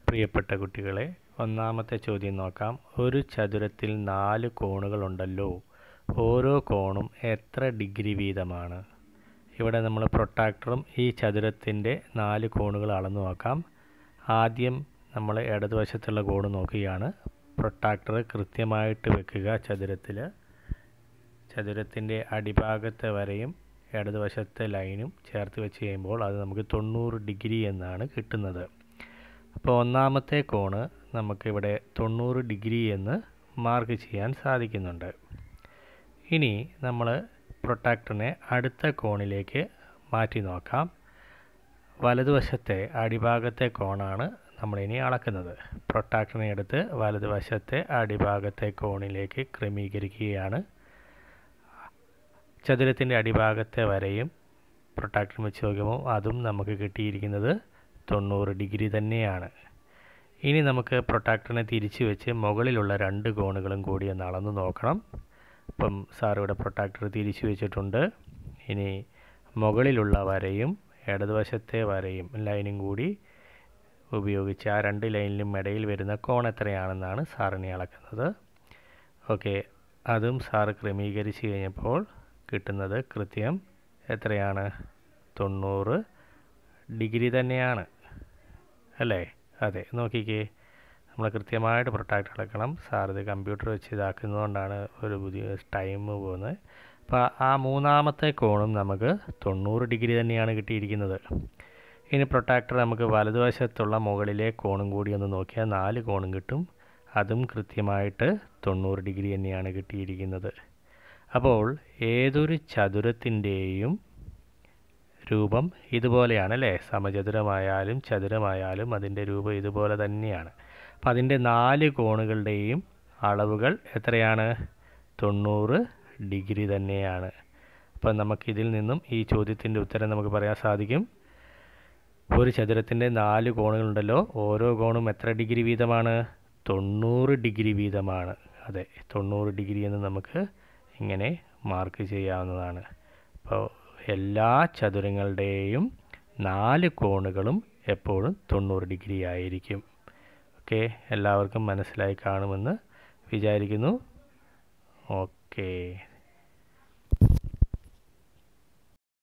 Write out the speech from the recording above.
പ്രിയപ്പെട്ട കുട്ടികളെ ഒന്നാമത്തെ ചോദ്യം നോക്കാം ഒരു ചതുരത്തിൽ നാല് കോണുകളുണ്ടല്ലോ ഓരോ കോണും എത്ര ഡിഗ്രി വീതമാണ് ഇവിടെ നമ്മൾ പ്രൊട്ടാക്ടറും ഈ ചതുരത്തിൻ്റെ നാല് കോണുകൾ അളന്നു നോക്കാം ആദ്യം നമ്മൾ ഇടതുവശത്തുള്ള കോണ് നോക്കുകയാണ് പ്രൊട്ടാക്ടർ കൃത്യമായിട്ട് വെക്കുക ചതുരത്തിൽ ചതുരത്തിൻ്റെ അടിഭാഗത്തെ വരയും ഇടതുവശത്തെ ലൈനും ചേർത്ത് വെച്ച് കഴിയുമ്പോൾ അത് നമുക്ക് തൊണ്ണൂറ് ഡിഗ്രി എന്നാണ് കിട്ടുന്നത് അപ്പോൾ ഒന്നാമത്തെ കോണ് നമുക്കിവിടെ തൊണ്ണൂറ് ഡിഗ്രി എന്ന് മാർക്ക് ചെയ്യാൻ സാധിക്കുന്നുണ്ട് ഇനി നമ്മൾ പ്രൊട്ടാക്ടറിനെ അടുത്ത കോണിലേക്ക് മാറ്റി നോക്കാം വലതുവശത്തെ അടിഭാഗത്തെ കോണാണ് നമ്മളിനി അളക്കുന്നത് പ്രൊട്ടാക്ടറിനെ എടുത്ത് വലതുവശത്തെ അടിഭാഗത്തെ കോണിലേക്ക് ക്രമീകരിക്കുകയാണ് ചതുരത്തിൻ്റെ അടിഭാഗത്തെ വരയും പ്രൊട്ടാക്ടർ വെച്ച് നോക്കുമ്പോൾ അതും നമുക്ക് കിട്ടിയിരിക്കുന്നത് തൊണ്ണൂറ് ഡിഗ്രി തന്നെയാണ് ഇനി നമുക്ക് പ്രൊട്ടാക്ടറിനെ തിരിച്ചു വെച്ച് മുകളിലുള്ള രണ്ട് കോണുകളും കൂടി ഒന്ന് അളന്ന് നോക്കണം അപ്പം സാർ ഇവിടെ പ്രൊട്ടാക്ടർ തിരിച്ചു വെച്ചിട്ടുണ്ട് ഇനി മുകളിലുള്ള വരയും ഇടതുവശത്തെ വരയും ലൈനും കൂടി ഉപയോഗിച്ച് ആ രണ്ട് ലൈനിലും ഇടയിൽ വരുന്ന കോൺ എത്രയാണെന്നാണ് സാറിനെ അളക്കുന്നത് ഓക്കെ അതും സാറ് ക്രമീകരിച്ച് കഴിഞ്ഞപ്പോൾ കിട്ടുന്നത് കൃത്യം എത്രയാണ് തൊണ്ണൂറ് ഡിഗ്രി തന്നെയാണ് അല്ലേ അതെ നോക്കിക്കേ നമ്മൾ കൃത്യമായിട്ട് പ്രൊട്ടാക്ട് അളക്കണം സാർ ഇത് കമ്പ്യൂട്ടർ വെച്ച് ഇതാക്കുന്നതുകൊണ്ടാണ് ഒരു പുതിയ ടൈം പോകുന്നത് അപ്പോൾ ആ മൂന്നാമത്തെ കോണും നമുക്ക് തൊണ്ണൂറ് ഡിഗ്രി തന്നെയാണ് കിട്ടിയിരിക്കുന്നത് ഇനി പ്രൊട്ടാക്ടർ നമുക്ക് വലതുവശത്തുള്ള മുകളിലെ കോണും കൂടി ഒന്ന് നോക്കിയാൽ നാല് കോണും കിട്ടും അതും കൃത്യമായിട്ട് തൊണ്ണൂറ് ഡിഗ്രി തന്നെയാണ് കിട്ടിയിരിക്കുന്നത് അപ്പോൾ ഏതൊരു ചതുരത്തിൻ്റെയും രൂപം ഇതുപോലെയാണ് അല്ലേ സമചതുരമായാലും ചതുരമായാലും അതിൻ്റെ രൂപം ഇതുപോലെ തന്നെയാണ് അപ്പം അതിൻ്റെ നാല് കോണുകളുടെയും അളവുകൾ എത്രയാണ് തൊണ്ണൂറ് ഡിഗ്രി തന്നെയാണ് അപ്പം നമുക്കിതിൽ നിന്നും ഈ ചോദ്യത്തിൻ്റെ ഉത്തരം നമുക്ക് പറയാൻ സാധിക്കും ഒരു ചതുരത്തിൻ്റെ നാല് കോണുകളുണ്ടല്ലോ ഓരോ കോണും എത്ര ഡിഗ്രി വീതമാണ് തൊണ്ണൂറ് ഡിഗ്രി വീതമാണ് അതെ തൊണ്ണൂറ് ഡിഗ്രി എന്ന് നമുക്ക് ഇങ്ങനെ മാർക്ക് ചെയ്യാവുന്നതാണ് അപ്പോൾ എല്ലാ ചതുരങ്ങളുടെയും നാല് കോണുകളും എപ്പോഴും തൊണ്ണൂറ് ഡിഗ്രി ആയിരിക്കും ഓക്കെ എല്ലാവർക്കും മനസ്സിലായി കാണുമെന്ന് വിചാരിക്കുന്നു ഓക്കേ